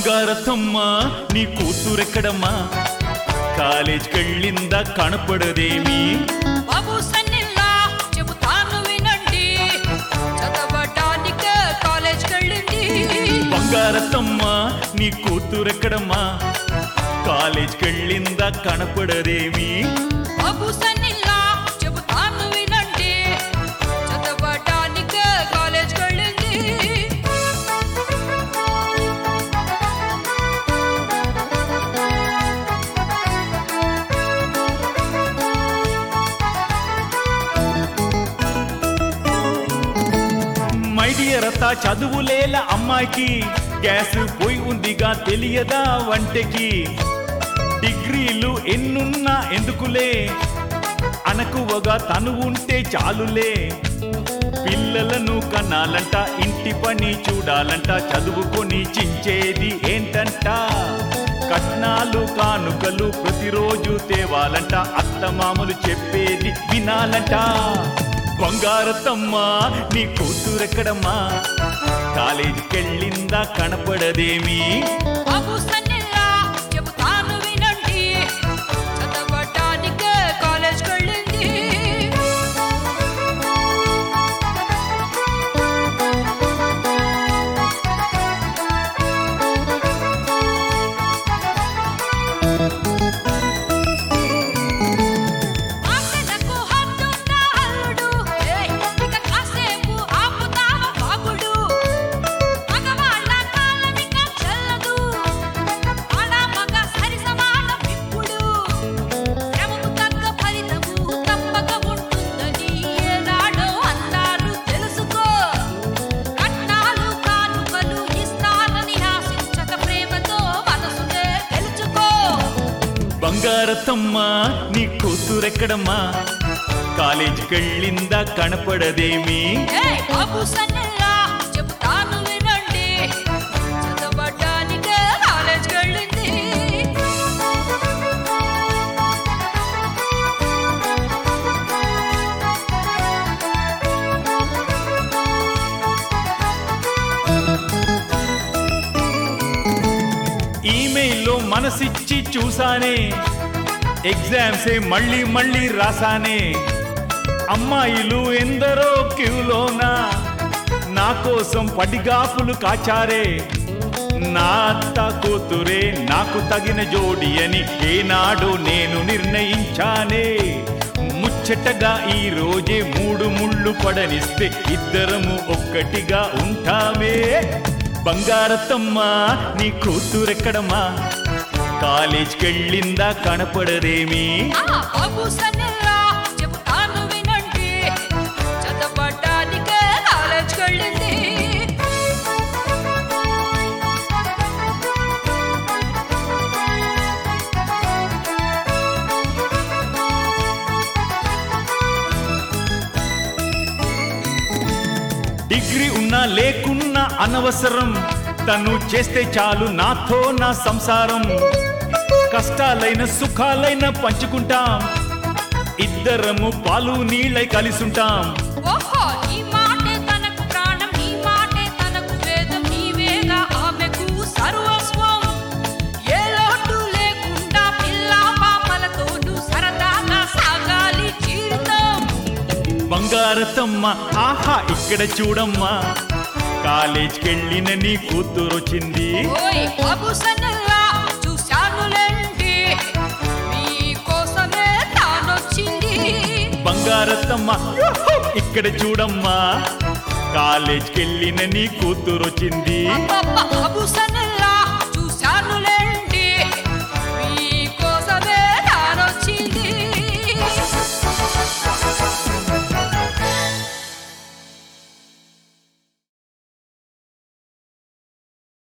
బంగారతమ్మ నీ కూతురెక్కడమ్మా కాలేజ్కెళ్ళిందా కనపడదేమి బాబు సన్నిల్లా చెబుతాను వినండి చదవటానికే కాలేజ్ కెళ్ళింది బంగారతమ్మ నీ కూతురెక్కడమ్మా కాలేజ్కెళ్ళిందా కనపడదేమి బాబు సన్నిల్లా చెబుతాను వినండి చదవటానికే కాలేజ్ కెళ్ళింది మైడియరత చదువులేల అమ్మాయికి గ్యాస్ పోయి ఉందిగా తెలియదా వంటకి డిగ్రీలు ఎన్నున్నా ఎందుకులే అనకువగా తను ఉంటే చాలులే పిల్లలను కనాలంట ఇంటి పని చూడాలంట చదువుకొని చించేది ఏంటంట కట్నాలు కానుకలు ప్రతిరోజు తేవాలంట అత్తమామలు చెప్పేది వినాలంట బంగారతమ్మ నీ కూతురెక్కడమ్మా కాలేజీకెళ్ళిందా కనపడదేమి బాబు సన్నిల్లా చెబుతాను వినండి చదవటానికే కాలేజ్ కెళ్ళింది ఆశలకు హద్దుందా అల్లుడు ఏయ్ ఇక కాసేపు ఆపుతావా బాగుడు మగవాళ్ళ కాలమిక చెల్లదు ఆడ మగ సరి సమానం ఇప్పుడు శ్రమకు తగ్గ ఫలితము తప్పక ఉంటుందని ఏనాడో అన్నారు తెలుసుకో కట్నాలు కానుకలు ఇస్తారని ఆశించక ప్రేమతో మనసునే గెలుచుకో బంగారతమ్మ నీ కూతురెక్కడమ్మా కాలేజీకెళ్ళిందా కనపడదేమి ఏయ్ బాబు సన్నల్లా చెబుతాను వినండి చదవటానికే కాలేజ్ వెళ్ళింది ఈమెయిల్లో మనసిచ్చి చూసానే ఎగ్జామ్సే మళ్ళీ మళ్ళీ రాసానే అమ్మాయిలు ఎందరో క్యూలోనా నా కోసం పడిగాపులు కాచారే నా అత్త కూతురే నాకు తగిన జోడి అని ఏనాడు నేను నిర్ణయించానే ముచ్చటగా ఈ రోజే మూడు ముళ్ళు పడనిస్తే ఇద్దరము ఒక్కటిగా ఉంటామే బంగారతమ్మ నీ కూతురెక్కడమ్మా కాలేజ్కెళ్ళిందా కనపడదేమి ఆ బాబు సన్నల్లా చెబుతాను వినండి చదవటానికే కాలేజ్ వెళ్ళింది డిగ్రీ ఉన్నా లేకున్నా అనవసరం తను చేస్తే చాలు నాతో నా సంసారం కష్టాలైన సుఖాలైన పంచుకుంటాం ఇద్దరము పాలు నీళ్ళై కలిసుంటాం ఓహో నీ మాటే తనకు ప్రాణం నీ మాటే తనకు వేదం నీవేగా ఆమెకు సర్వస్వం ఏ లోటు లేకుండా పిల్ల పాపలతోనూ సరదాగా సాగాలి జీవితం బంగారతమ్మ ఆహా ఇక్కడ చూడమ్మా కాలేజ్కెళ్ళిన నీ కూతురొచ్చింది ఓయ్ బాబు సన్నల్లా చూశానులేండి మీకోసమే తానొచ్చింది బంగారతమ్మ యూహూ! ఇక్కడ చూడమ్మా కాలేజ్కెళ్ళిన నీ కూతురొచ్చింది అబ్బబ్బ, బాబు సన్నల్లా